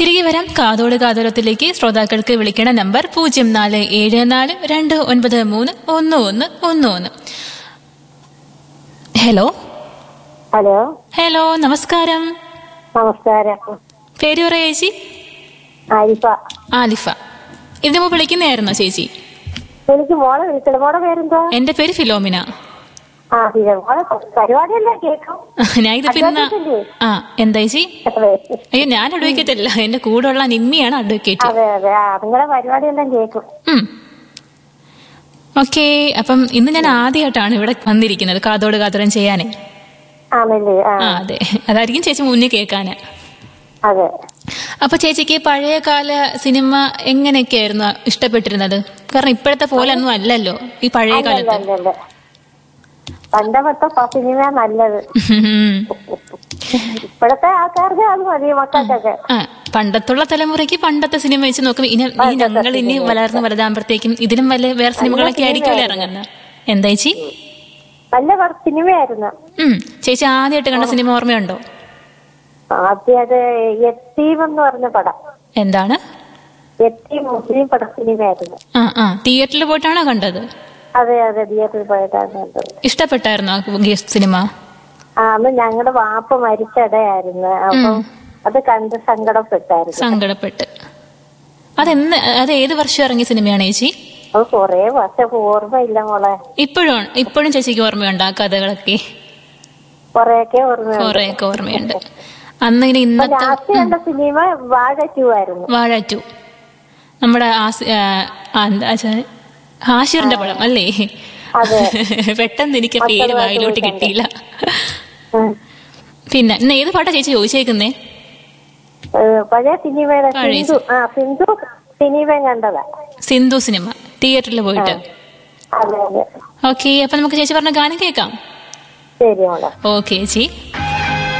തിരികെ വരാം കാതോട് കാതോരത്തിലേക്ക് ശ്രോതാക്കൾക്ക് വിളിക്കണ നമ്പർ പൂജ്യം നാല് ഏഴ് നാല് രണ്ട് ഒൻപത് മൂന്ന് ഒന്ന് ഒന്ന് ഒന്ന് ഒന്ന് ഹലോ ഹലോ ഹലോ നമസ്കാരം നമസ്കാരം പേര് പറയാ ചേച്ചി ആരിഫ ആലിഫ ഇതിനു മുമ്പ് വിളിക്കുന്നതായിരുന്നോ ചേച്ചി എനിക്ക് മോളെ വിളിക്കണം മോളെ പേരെന്താ എന്റെ പേര് ഫിലോമിന ആ പിന്നെ മോളെ പരിപാടിയല്ലേ കേൾക്കും ഞാൻ ഇത് പിന്നെ അഡ്വക്കേറ്റല്ലേ? ആ എന്താ ചേച്ചി അതെ അയ്യോ ഞാൻ അഡ്വക്കേറ്റ് അല്ല എന്റെ കൂടെയുള്ള നിമ്മിയാണ് അഡ്വക്കേറ്റ് അതെ അതെ ആ നിങ്ങളെ പരിപാടിയെല്ലാം കേൾക്കും ഓക്കെ അപ്പം ഇന്ന് ഞാൻ ആദ്യമായിട്ടാണ് ഇവിടെ വന്നിരിക്കുന്നത് കാതോട് കാതോരം ചെയ്യാനേ ആണല്ലേ ആ ആ അതെ അതായിരിക്കും ചേച്ചി മുന്നേ കേൾക്കാന് അതെ അപ്പൊ ചേച്ചിക്ക് പഴയ കാല സിനിമ എങ്ങനെയൊക്കെയായിരുന്നു ഇഷ്ടപ്പെട്ടിരുന്നത് കാരണം ഇപ്പോഴത്തെ പോലെ ഒന്നും അല്ലല്ലോ ഈ പഴയ അല്ല കാലത്ത് അല്ല അല്ല പണ്ടത്തെ സിനിമ നല്ലത് ഇപ്പോഴത്തെ ആൾക്കാർക്ക് അത് മതി മക്കൾക്കൊക്കെ ആ പണ്ടത്തുള്ള തലമുറയ്ക്ക് പണ്ടത്തെ സിനിമ വെച്ച് നോക്കുമ്പോൾ ഇനി ഇനി ഞങ്ങൾ ഇനി വളർന്ന് വലുതാകുമ്പോഴത്തേക്കും ഇതിനും വല്ല വേറെ സിനിമകളൊക്കെ ആയിരിക്കുമല്ലോ ഇറങ്ങുന്നത് എന്താ ചേച്ചി നല്ല പട- സിനിമയായിരുന്നു ഉം ചേച്ചി ആദ്യമായിട്ട് കണ്ട സിനിമ ഓർമ്മയുണ്ടോ ആദ്യം അത് എത്തീം എന്ന് പറഞ്ഞ പടം എന്താണ് എത്തീം മുസ്ലിം പട സിനിമയായിരുന്നു ആ ആ തിയേറ്ററിൽ പോയിട്ടാണോ കണ്ടത് അതെ അതെ തിയേറ്ററിൽ പോയിട്ടാണ് കണ്ടത് ഇഷ്ടപ്പെട്ടായിരുന്നോ ആ സിനിമ ആ അന്ന് ഞങ്ങളുടെ വാപ്പ മരിച്ചടയായിരുന്നു അപ്പം അത് കണ്ട് സങ്കടപ്പെട്ടായിരുന്നു സങ്കടപ്പെട്ട് അതെന്ന് അത് ഏത് വർഷം ഇറങ്ങിയ സിനിമയാണ് ചേച്ചി അത് കൊറേ വർഷം ഓർമ്മയില്ല മോളെ ഇപ്പോഴും ഇപ്പോഴും ചേച്ചിക്ക് ഓർമ്മയുണ്ട് ആ കഥകളൊക്കെ കൊറേയൊക്കെ ഓർമ്മയുണ്ട് കുറെയൊക്കെ ഓർമ്മയുണ്ട് അന്ന് ഇനി അപ്പൊ ഇന്നത്തെ ലാസ്റ്റ് കണ്ട സിനിമ വാഴ ടു ആയിരുന്നു വാഴ ടു നമ്മുടെ ആസ്- ആ, ആ, എന്താ വെച്ചാ, ഹാഷിറിന്റെ പടം അല്ലേ അതെ. പെട്ടെന്ന് എനിക്ക് ആ പേര് വായിലോട്ട് കിട്ടിയില്ല ഉം. പിന്നെ ഇന്ന് ഏത് പാട്ടാ ചേച്ചി ചോദിച്ചേക്കുന്നേ ഏ, പഴയ സിനിമയുടെ പഴയ സിന്ധു ആ സിന്ധു സിനിമ കണ്ടതാ സിന്ധു സിനിമ തിയേറ്ററിൽ പോയിട്ട് അതെ അതെ ഓക്കെ അപ്പൊ നമുക്ക് ചേച്ചി പറഞ്ഞ ഗാനം കേൾക്കാം ശരി മോളെ ഓക്കെ ചേച്ചി